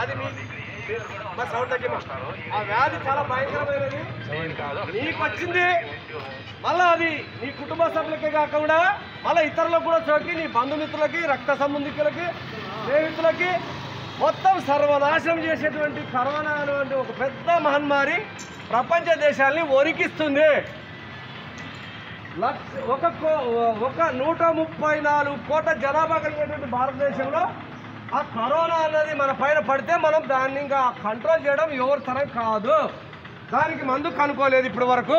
అది మీ మా సౌండ్ తగ్గిన ఆ వ్యాధి చాలా భయంకరమైనది నీకు వచ్చింది మళ్ళా అది నీ కుటుంబ సభ్యులకే కాకుండా మళ్ళీ ఇతరులకు కూడా సోకి నీ బంధుమిత్రులకి రక్త సంబంధికులకి స్నేహితులకి మొత్తం సర్వనాశనం చేసేటువంటి కరోనా అనేటువంటి ఒక పెద్ద మహమ్మారి ప్రపంచ దేశాల్ని ఒరికిస్తుంది లక్ష ఒక కో- ఒక నూట ముప్పై నాలుగు కోట్ల జనాభా కలిగినటువంటి భారతదేశంలో ఆ కరోనా అన్నది మన పైన పడితే మనం దాన్ని ఇంకా కంట్రోల్ చేయడం ఎవరి తరం కాదు దానికి మందు కనుక్కోలేదు ఇప్పటి వరకు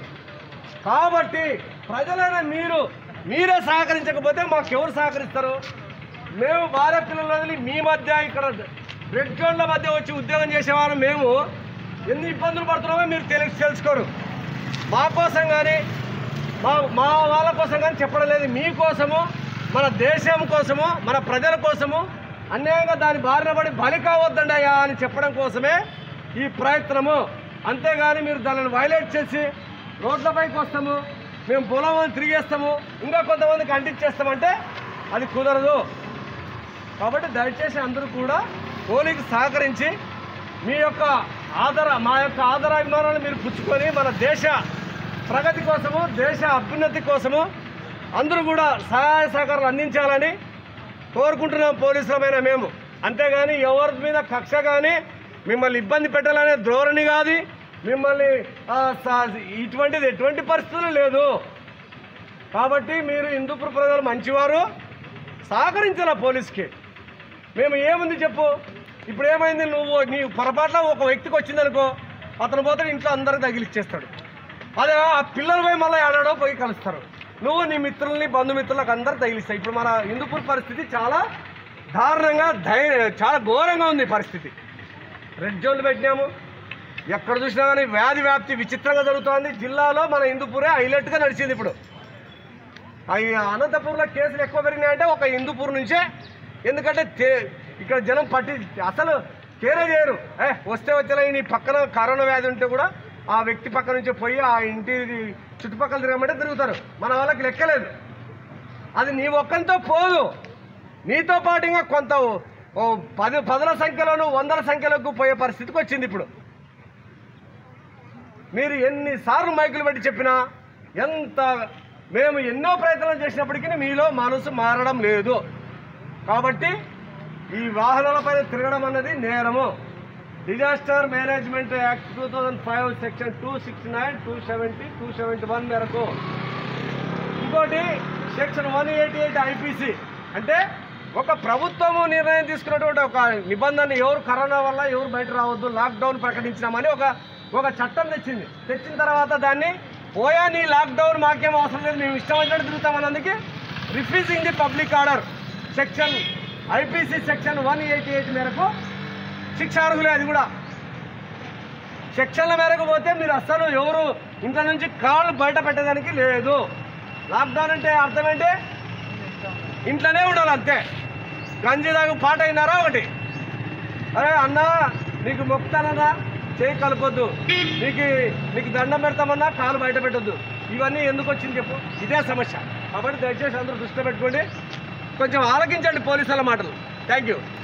కాబట్టి ప్రజలైన మీరు మీరే సహకరించకపోతే మాకు ఎవరు సహకరిస్తారు మేము భార్య పిల్లలు వదిలి మీ మధ్య ఇక్కడ రెడ్ జోన్ల మధ్య వచ్చి ఉద్యోగం చేసేవారు మేము ఎన్ని ఇబ్బందులు పడుతున్నామో మీరు తెలి తెలుసుకోరు మా కోసం కానీ మా మా వాళ్ళ కోసం కానీ చెప్పడం లేదు మీకోసము మన దేశం కోసము మన ప్రజల కోసము అన్యాయంగా దాని బారిన పడి బలి కావద్దండయ్యా అని చెప్పడం కోసమే ఈ ప్రయత్నము అంతేగాని మీరు దానిని వైలేట్ చేసి రోడ్లపైకి వస్తాము మేము పొలం అని తిరిగేస్తాము ఇంకా కొంతమందికి అంటించేస్తామంటే అది కుదరదు కాబట్టి దయచేసి అందరూ కూడా హోలీకి సహకరించి మీ యొక్క ఆదర మా యొక్క ఆదరాభిమానాలను మీరు పుచ్చుకొని మన దేశ ప్రగతి కోసము దేశ అభ్యున్నతి కోసము అందరూ కూడా సహాయ సహకారాలు అందించాలని కోరుకుంటున్నాం పోలీసులమైన మేము అంతేగాని ఎవరి మీద కక్ష కానీ మిమ్మల్ని ఇబ్బంది పెట్టాలనే ధోరణి కాదు మిమ్మల్ని ఆ, స- ఇటువంటిది ఎటువంటి పరిస్థితులు లేదు కాబట్టి మీరు హిందూపుర ప్రజలు మంచివారు సహకరించాల పోలీస్కి మేము ఏముంది చెప్పు ఇప్పుడు ఏమైంది నువ్వు నీ పొరపాటున ఒక వ్యక్తికి వచ్చిందనుకో అతను పోతే ఇంట్లో అందరికి తగిలిచ్చేస్తాడు అదే ఆ పిల్లలు పోయి మళ్ళీ ఆడాడో పోయి కలుస్తారు నువ్వు నీ మిత్రుల్ని బంధుమిత్రులకు అందరు తగిలిస్తాయి ఇప్పుడు మన హిందూపూర్ పరిస్థితి చాలా దారుణంగా ధైర్య చాలా ఘోరంగా ఉంది పరిస్థితి రెడ్ జోన్లు పెట్టినాము ఎక్కడ చూసినా కానీ వ్యాధి వ్యాప్తి విచిత్రంగా జరుగుతోంది జిల్లాలో మన హిందూపూరే హైలైట్గా నడిచింది ఇప్పుడు అవి అనంతపూర్లో కేసులు ఎక్కువ పెరిగినాయంటే ఒక హిందూపూర్ నుంచే ఎందుకంటే తే- ఇక్కడ జనం పట్టి అసలు కేరే చేయరు ఏ వస్తే వచ్చేలా నీ పక్కన కరోనా వ్యాధి ఉంటే కూడా ఆ వ్యక్తి పక్క నుంచి పోయి ఆ ఇంటి చుట్టుపక్కల తిరగమంటే తిరుగుతారు మన వాళ్ళకి లెక్కలేదు అది నీ ఒక్కంతో పోదు నీతో పాటు ఇంకా కొంత ఓ పది పదుల సంఖ్యలోను వందల సంఖ్యలోకి పోయే పరిస్థితికి వచ్చింది ఇప్పుడు మీరు ఎన్నిసార్లు మైకులు పెట్టి చెప్పినా ఎంత మేము ఎన్నో ప్రయత్నాలు చేసినప్పటికీ మీలో మనసు మారడం లేదు కాబట్టి ఈ వాహనాలపైన తిరగడం అన్నది నేరము disaster management act two thousand five section two six nine two seventy two seventy one మేరకు ఇంకోటి section one eighty eight IPC అంటే ఒక ప్రభుత్వము నిర్ణయం తీసుకున్నటువంటి ఒక నిబంధన ఎవరు కరోనా వల్ల ఎవరు బయట రావద్దు లాక్డౌన్ ప్రకటించినామని ఒక ఒక చట్టం తెచ్చింది తెచ్చిన తర్వాత దాన్ని పోయా నీ లాక్డౌన్ మాకేం అవసరం లేదు మేము ఇష్టం వచ్చినట్టు తిరుగుతామన్నందుకు refusing the public order section IPC section one eighty eight మేరకు శిక్షార్హులే అది కూడా సెక్షన్ల మేరకు పోతే మీరు అస్సలు ఎవరు ఇంట్లో నుంచి కాళ్ళు బయట పెట్టడానికి లేదు లాక్డౌన్ అంటే అర్థం ఏంటి ఇంట్లోనే ఉండాలి అంతే గంజి దాకా పాట అయినారా ఒకటి అరే అన్నా నీకు మొక్కుతానన్నా చేయి కలపొద్దు నీకు నీకు దండం పెడతామన్నా కాలు బయట పెట్టొద్దు ఇవన్నీ ఎందుకు వచ్చింది చెప్పు ఇదే సమస్య కాబట్టి దయచేసి అందరూ దృష్టిలో పెట్టుకోండి కొంచెం ఆలకించండి పోలీసుల మాటలు థ్యాంక్ యూ